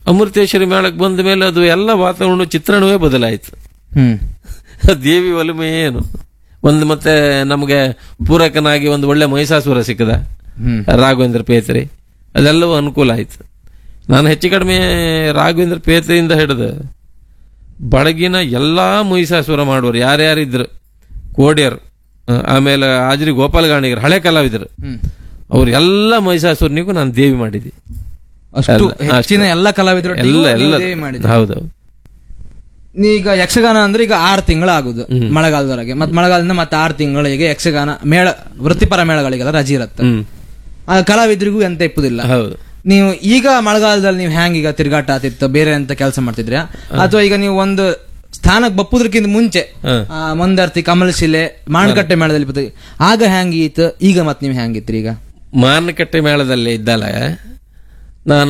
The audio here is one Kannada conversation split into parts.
ಅಮೃತೇಶ್ವರಿ ಮೇಳಕ್ಕೆ ಬಂದ ಮೇಲೆ ಅದು ಎಲ್ಲ ವಾತಾವರಣ ಚಿತ್ರಣವೇ ಬದಲಾಯಿತು ಹ್ಮ್ ದೇವಿ ಒಲುಮೆ ಏನು ಒಂದು ಮತ್ತೆ ನಮಗೆ ಪೂರಕನಾಗಿ ಒಂದು ಒಳ್ಳೆ ಮಹಿಷಾಸುರ ಸಿಕ್ಕದ ಹ್ಮ್ ರಾಘವೇಂದ್ರ ಪೇತ್ರಿ ಅದೆಲ್ಲವೂ ಅನುಕೂಲ ಆಯ್ತು ನಾನು ಹೆಚ್ಚು ಕಡಿಮೆ ರಾಘವೇಂದ್ರ ಪೇತ್ರಿಯಿಂದ ಹಿಡಿದು ಬಳಗಿನ ಎಲ್ಲಾ ಮಹಿಷಾಸುರ ಮಾಡುವರು ಯಾರ್ಯಾರಿದ್ರು ಕೋಡ್ಯರು ಆ, ಆಮೇಲೆ ಆಜ್ರಿ ಗೋಪಾಲಗಾಣಿಗರು ಹಳೆ ಕಲಾವಿದರು ಹ್ಮ್ ಅವ್ರು ಎಲ್ಲ ಮಹಿಷಾಸುರನಿಗೂ ನಾನು ದೇವಿ ಮಾಡಿದ್ದೆ ಅಷ್ಟು ಎಲ್ಲ- ಹೆಚ್ಚಿನ ಎಲ್ಲ ಕಲಾವಿದರು ಎಲ್ಲ ಎಲ್ಲ ಮಾಡಿದ್ರು ಹೌದೌದು ಈಗ ಯಕ್ಷಗಾನ ಅಂದ್ರೆ ಈಗ ಆರು ತಿಂಗಳು ಆಗುದು ಮಳೆಗಾಲದವರೆಗೆ ಮತ್ ಮಳೆಗಾಲದಿಂದ ಮತ್ತೆ ಆರು ತಿಂಗಳಿಗೆ ಯಕ್ಷಗಾನ ಮೇಳ ವೃತ್ತಿಪರ ಮೇಳಗಳಿಗೆಲ್ಲ ರಜೆ ಇರುತ್ತೆ ಹ್ಮ್ ಆ ಕಲಾವಿದರಿಗೂ ಎಂತ ಇಪ್ಪುದಿಲ್ಲ ಹೌದು ನೀವು ಈಗ ಮಳೆಗಾಲದಲ್ಲಿ ನೀವು ಹ್ಯಾಂಗ್ ಈಗ ತಿರುಗಾಟ ಆತಿತ್ತು ಬೇರೆ ಅಂತ ಕೆಲಸ ಮಾಡ್ತಿದ್ರ್ಯಾ ಅಥವಾ ಈಗ ನೀವು ಒಂದು ಸ್ಥಾನಕ್ಕೆ ಬಪ್ಪುದ್ರಕ್ಕಿಂತ ಮುಂಚೆ ಹ. ಆ, ಮಂದರ್ತಿ ಕಮಲಶಿಲೆ ಮಾಣಕಟ್ಟೆ ಮೇಳದಲ್ಲಿ ಬರ್ತದೆ ಆಗ ಹ್ಯಾಂಗಿತ್ತು ಈಗ ಮತ್ ನೀವು ಹ್ಯಾಂಗಿತ್ರಿ ಈಗ ಮಾರುಕಟ್ಟೆ ಮೇಳದಲ್ಲಿ ಇದ್ದಲ್ಲ ನಾನು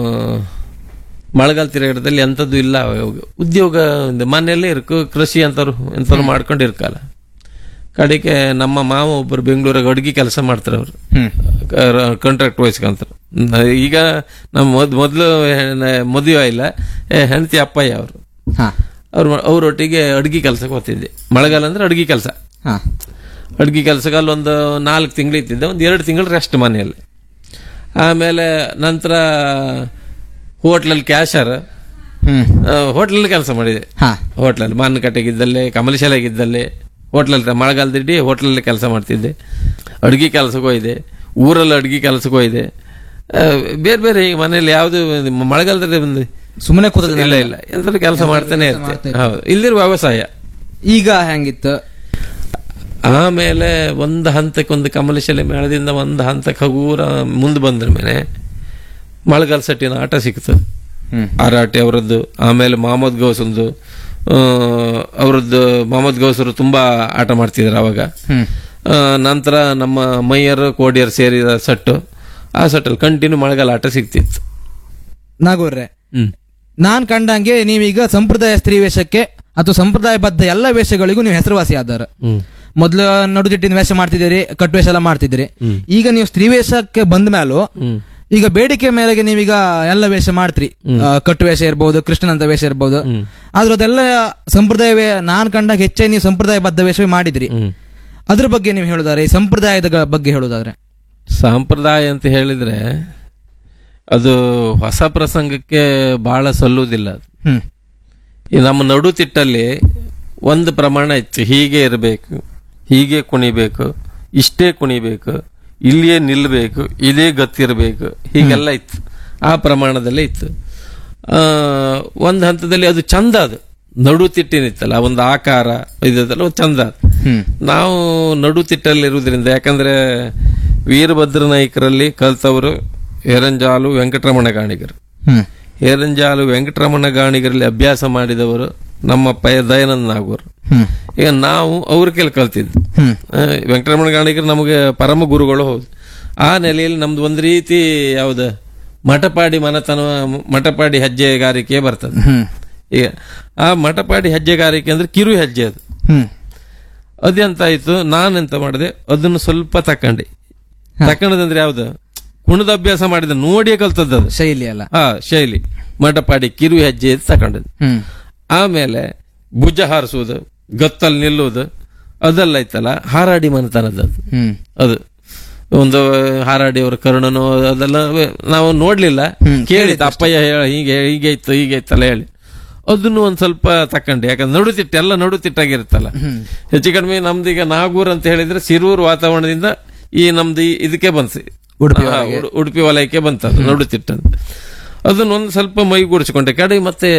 ಮಳೆಗಾಲ ತಿರುಗಾಟದಲ್ಲಿ ಎಂಥದ್ದು ಇಲ್ಲ ಅವಾಗ. ಉದ್ಯೋಗ ಒಂದು ಮನೆಯಲ್ಲೇ ಇರ್ಕು ಕೃಷಿ ಅಂತವ್ರು ಎಂಥವ್ರು ಮಾಡ್ಕೊಂಡು ಇರ್ಕಲ್ಲ ಕಡೆಗೆ ನಮ್ಮ ಮಾವ ಒಬ್ಬರು ಬೆಂಗಳೂರಾಗ ಅಡುಗೆ ಕೆಲಸ ಮಾಡ್ತಾರೆ ಅವರು ಕಾಂಟ್ರಾಕ್ಟ್ ವಹಿಸ್ಕೊಂತಾರೆ ಈಗ ನಮ್ಮ ಮೊದ್ ಮೊದಲು ಮದುವೆ ಇಲ್ಲ ಏ, ಹೆಂಡತಿ ಅಪ್ಪಯ್ಯ ಅವರು ಹಾ ಅವ್ರು ಅವರೊಟ್ಟಿಗೆ ಅಡುಗೆ ಕೆಲಸಕ್ಕೆ ಹೋಗ್ತಿದ್ದೆ ಮಳೆಗಾಲ ಅಂದ್ರೆ ಅಡುಗೆ ಕೆಲಸ ಹಾ ಅಡುಗೆ ಕೆಲಸಕ್ಕೆ ಒಂದು ನಾಲ್ಕು ತಿಂಗಳು ಇತ್ತಿದ್ದೆ ಒಂದು ಎರಡು ತಿಂಗಳು ರೆಸ್ಟ್ ಮನೆಯಲ್ಲಿ ಆಮೇಲೆ ನಂತರ ಹೋಟ್ಲಲ್ಲಿ ಕ್ಯಾಶರ್ ಹ್ಮ್ ಹೋಟ್ಲಲ್ಲಿ ಕೆಲಸ ಮಾಡಿದೆ ಹಾ ಹೋಟ್ಲಲ್ಲಿ ಮಾನಕಟ್ಟೆಗಿದ್ದಲ್ಲಿ ಕಮಲಶಾಲೆಗಿದ್ದಲ್ಲಿ ಹೋಟ್ಲಲ್ಲಿ ಮಳೆಗಾಲದಿಡ್ಡಿ ಹೋಟ್ಲಲ್ಲಿ ಕೆಲಸ ಮಾಡ್ತಿದ್ದೆ ಅಡುಗೆ ಕೆಲಸಕ್ಕೆ ಹೋಯ್ದೆ ಊರಲ್ಲಿ ಅಡುಗೆ ಕೆಲಸಕ್ಕೆ ಹೋಯ್ದೆ ಆ, ಬೇರೆ ಬೇರೆ ಈಗ ಮನೇಲಿ ಯಾವುದು ಮಳೆಗಾಲದಲ್ಲಿ ಒಂದು ಸುಮ್ಮನೆ ಕೂತದ ಇಲ್ಲ ಇಲ್ಲ ಎಂತ ಕೆಲಸ ಮಾಡ್ತಾನೆ ಇರ್ತೆ ಹೌದು ಇಲ್ಲಿರುವ ವ್ಯವಸಾಯ ಈಗ ಹೆಂಗಿತ್ತು ಆಮೇಲೆ ಒಂದು ಹಂತಕ್ಕೆ ಒಂದು ಕಮಲಶಾಲೆ ಮೇಳದಿಂದ ಒಂದು ಹಂತಕ್ಕೆ ಹಗೂರ ಮುಂದೆ ಬಂದ್ರ ಮೇಲೆ ಮಳೆಗಾಲ ಸಟ್ಟಿನ ಆಟ ಸಿಕ್ತು ಹ್ಮ್ ಆರಾಟೆ ಅವರದ್ದು ಆಮೇಲೆ ಮೊಹಮ್ಮದ್ ಗೌಸಂದು ಆ, ಅವರದ್ದು ಮೊಹಮ್ಮದ್ ಗೌಸರು ತುಂಬಾ ಆಟ ಮಾಡ್ತಿದ್ರು ಅವಾಗ ಹ್ಮ್ ಆ, ನಂತರ ನಮ್ಮ ಮೈಯರ್ ಕೋಡಿಯರ್ ಸೇರಿದ ಸಟ್ಟು ಆ ಸಟ್ಟಲ್ಲಿ ಕಂಟಿನ್ಯೂ ಮಳೆಗಾಲ ಆಟ ಸಿಕ್ತಿತ್ತು ನಾಗೂರ್ರೆ ಹ್ಮ್ ನಾನ್ ಕಂಡಂಗೆ ನೀವೀಗ ಸಂಪ್ರದಾಯ ಸ್ತ್ರೀ ವೇಷಕ್ಕೆ ಅಥವಾ ಸಂಪ್ರದಾಯಬದ್ಧ ಎಲ್ಲ ವೇಷಗಳಿಗೂ ನೀವು ಹೆಸರುವಾಸಿ ಆದಾರ ಹ್ಮ್ ಮೊದ್ಲು ನಡುದಿಟ್ಟಿನ ವೇಷ ಮಾಡ್ತಿದ್ದೀರಿ ಕಟ್ವೇಷ ಎಲ್ಲ ಮಾಡ್ತಿದ್ದೀರಿ ಈಗ ನೀವು ಸ್ತ್ರೀ ವೇಷಕ್ಕೆ ಬಂದ ಮೇಲೂ ಹ್ಮ್ ಈಗ ಬೇಡಿಕೆ ಮೇರೆಗೆ ನೀವೀಗ ಎಲ್ಲ ವೇಷ ಮಾಡ್ತೀರಿ ಆ, ಕಟ್ಟು ವೇಷ ಇರ್ಬೋದು ಕೃಷ್ಣನಂತ ವೇಷ ಇರ್ಬೋದು ಆದ್ರೆ ಅದೆಲ್ಲ ಸಂಪ್ರದಾಯ ವೇ- ನಾನ್ ಕಂಡಾಗ ಹೆಚ್ಚಾಗಿ ನೀವು ಸಂಪ್ರದಾಯಬದ್ಧ ವೇಷವೇ ಮಾಡಿದ್ರಿ ಹ್ಮ್ ಅದ್ರ ಬಗ್ಗೆ ನೀವು ಹೇಳುದಾದ್ರೆ ಈ ಸಂಪ್ರದಾಯದ ಗ- ಬಗ್ಗೆ ಹೇಳುದಾದ್ರೆ ಸಂಪ್ರದಾಯ ಅಂತ ಹೇಳಿದ್ರೆ ಅದು ಹೊಸ ಪ್ರಸಂಗಕ್ಕೆ ಬಹಳ ಸಲ್ಲುವುದಿಲ್ಲ ಅದು. ಹ್ಮ್ ಈ ನಮ್ಮ ನಡುತಿಟ್ಟಲ್ಲಿ ಒಂದು ಪ್ರಮಾಣ ಇತ್ತು ಹೀಗೆ ಇರಬೇಕು ಹೀಗೆ ಕುಣಿಬೇಕು ಇಷ್ಟೇ ಕುಣಿಬೇಕು ಇಲ್ಲಿಯೇ ನಿಲ್ಲಬೇಕು ಇದೇ ಗತ್ತಿರಬೇಕು ಹೀಗೆಲ್ಲ ಇತ್ತು ಆ ಪ್ರಮಾಣದಲ್ಲೇ ಇತ್ತು ಆ, ಒಂದು ಹಂತದಲ್ಲಿ ಅದು ಚಂದ ಅದು ನಡುತಿಟ್ಟಿನಿತ್ತಲ್ಲ ಆ ಒಂದು ಆಕಾರ ಇದೆಲ್ಲ ಒಂದು ಚಂದ ಅದು. ಹ್ಮ್ ನಾವು ನಡುತಿಟ್ಟಲ್ಲಿರುವುದರಿಂದ ಯಾಕಂದ್ರೆ ವೀರಭದ್ರ ನಾಯಕರಲ್ಲಿ ಕಲ್ತವರು ಹೇರಂಜಾಲು ವೆಂಕಟರಮಣ ಗಾಣಿಗರು ಹ್ಮ್ ಹೇರಂಜಾಲು ವೆಂಕಟರಮಣ ಗಾಣಿಗರಲ್ಲಿ ಅಭ್ಯಾಸ ಮಾಡಿದವರು ನಮ್ಮ ಪಯ ದಯಾನಂದ ನಾಗೂರು ಹ್ಮ್ ಈಗ ನಾವು ಅವ್ರ ಕೆಲ ಕಲ್ತಿದ್ದು ಹ್ಮ್ ಆ, ವೆಂಕಟರಮಣ ಗಾಣಿಗರು ನಮಗೆ ಪರಮ ಗುರುಗಳು ಹೌದು ಆ ನೆಲೆಯಲ್ಲಿ ನಮ್ದು ಒಂದು ರೀತಿ ಯಾವ್ದು ಮಠಪಾಡಿ ಮನತನ ಮಠಪಾಡಿ ಹೆಜ್ಜೆಗಾರಿಕೆ ಬರ್ತದೆ ಹ್ಮ್ ಈಗ ಆ ಮಠಪಾಡಿ ಹೆಜ್ಜೆಗಾರಿಕೆ ಅಂದ್ರೆ ಕಿರು ಹೆಜ್ಜೆ ಅದು ಹ್ಮ್ ಅದೆಂತಾಯ್ತು ನಾನೆಂತ ಮಾಡಿದೆ ಅದನ್ನು ಸ್ವಲ್ಪ ತಕೊಂಡೆ ತಕೊಂಡದಂದ್ರೆ ಯಾವ್ದು ಕುಣದ ಅಭ್ಯಾಸ ಮಾಡಿದ ನೋಡಿಯೇ ಕಲ್ತದ್ದು ಅದು ಶೈಲಿ ಅಲ್ಲ ಆ ಶೈಲಿ ಮಠಪಾಡಿ ಕಿರು ಹೆಜ್ಜೆ ಅಂತ ತಕೊಂಡದ್ದು ಹ್ಮ್ ಆಮೇಲೆ ಭುಜ ಹಾರಿಸುವುದು ಗತ್ತಲ್ಲಿ ನಿಲ್ಲುವುದು ಅದೆಲ್ಲ ಇತ್ತಲ್ಲ ಹಾರಾಡಿ ಮನತನದ್ದು ಅದು ಹ್ಮ್ ಅದು ಒಂದು ಹಾರಾಡಿ ಅವರ ಕರುಣನು ಅದೆಲ್ಲ ನಾವು ನೋಡ್ಲಿಲ್ಲ ಹ್ಮ್, ಕೇಳಿತ್ತು ಅಪ್ಪಯ್ಯ ಹೇಳ ಹೀಗೆ ಹೀಗೆ ಇತ್ತು ಹೀಗೆ ಇತ್ತಲ್ಲ ಹೇಳಿ ಅದನ್ನು ಒಂದ್ ಸ್ವಲ್ಪ ತಕೊಂಡೆ ಯಾಕಂದ್ರೆ ನಡುತಿಟ್ಟು ಎಲ್ಲ ನಡುತಿಟ್ಟಾಗಿರುತ್ತಲ್ಲ ಹೆಚ್ಚು ಕಡಿಮೆ ನಮ್ದೀಗ ನಾಗೂರ್ ಅಂತ ಹೇಳಿದ್ರೆ ಸಿರೂರು ವಾತಾವರಣದಿಂದ ಈ ನಮ್ದು ಈ ಇದಕ್ಕೆ ಬಂತು ಉಡುಪಿ ಹಾ, ಉಡು- ಉಡುಪಿ ವಲಯಕ್ಕೆ ಬಂತದ್ದು ನಡುತಿಟ್ಟಂತ ಅದನ್ನ ಒಂದು ಸ್ವಲ್ಪ ಮೈಗೂಡಿಸಿಕೊಂಡೆ ಕಡೆ ಮತ್ತೆ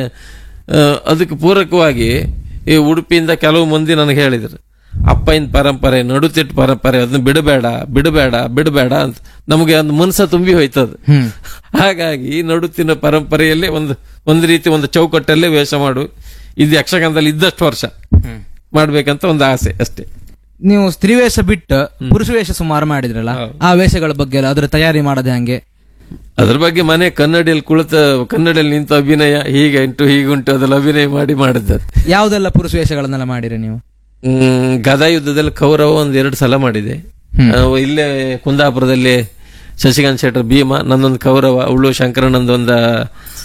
ಆ, ಅದಕ್ಕೆ ಪೂರಕವಾಗಿ ಈ ಉಡುಪಿಯಿಂದ ಕೆಲವು ಮಂದಿ ನನಗೆ ಹೇಳಿದ್ರು ಅಪ್ಪನ ಪರಂಪರೆ ನಡುತಿಟ್ಟು ಪರಂಪರೆ ಅದನ್ನ ಬಿಡಬೇಡ ಬಿಡಬೇಡ ಬಿಡಬೇಡ ಅಂತ ನಮಗೆ ಒಂದು ಮನಸ್ಸ ತುಂಬಿ ಹೋಯ್ತದು ಹ್ಮ್ ಹಾಗಾಗಿ ಈ ನಡುತ್ತಿನ ಪರಂಪರೆಯಲ್ಲಿ ಒಂದು ಒಂದು ರೀತಿ ಒಂದು ಚೌಕಟ್ಟಲ್ಲೇ ವೇಷ ಮಾಡು ಇದು ಯಕ್ಷಗಾನದಲ್ಲಿ ಇದ್ದಷ್ಟು ವರ್ಷ ಮಾಡ್ಬೇಕಂತ ಒಂದು ಆಸೆ ಅಷ್ಟೇ ನೀವು ಸ್ತ್ರೀ ವೇಷ ಬಿಟ್ಟು ಪುರುಷ ವೇಷ ಸುಮಾರು ಮಾಡಿದ್ರಲ್ಲ ಆ ವೇಷಗಳ ಬಗ್ಗೆ ಎಲ್ಲ ಅದ್ರ ತಯಾರಿ ಮಾಡೋದು ಹೆಂಗೆ ಅದ್ರ ಬಗ್ಗೆ ಮನೆ ಕನ್ನಡಿಯಲ್ಲಿ ಕುಳಿತ ಕನ್ನಡಿಯಲ್ಲಿ ನಿಂತ ಅಭಿನಯ ಹೀಗೆ ಉಂಟು ಹೀಗುಂಟು ಅದೆಲ್ಲ ಅಭಿನಯ ಮಾಡಿ ಮಾಡಿದ್ದು ಯಾವ್ದೆಲ್ಲ ಪುರುಷ ವೇಷಗಳನ್ನೆಲ್ಲ ಮಾಡಿರಿ ನೀವು ಹ್ಮ್ ಗದಾ ಯುದ್ಧದಲ್ಲಿ ಕೌರವ ಒಂದ್ ಎರಡು ಸಲ ಮಾಡಿದೆ ಆ, ಇಲ್ಲೇ ಕುಂದಾಪುರದಲ್ಲಿ ಶಶಿಕಾಂತ್ ಶೆಟ್ಟರ್ ಭೀಮ ನನ್ನೊಂದು ಕೌರವ ಅವಳು ಶಂಕರಣ್ಣಂದು ಒಂದ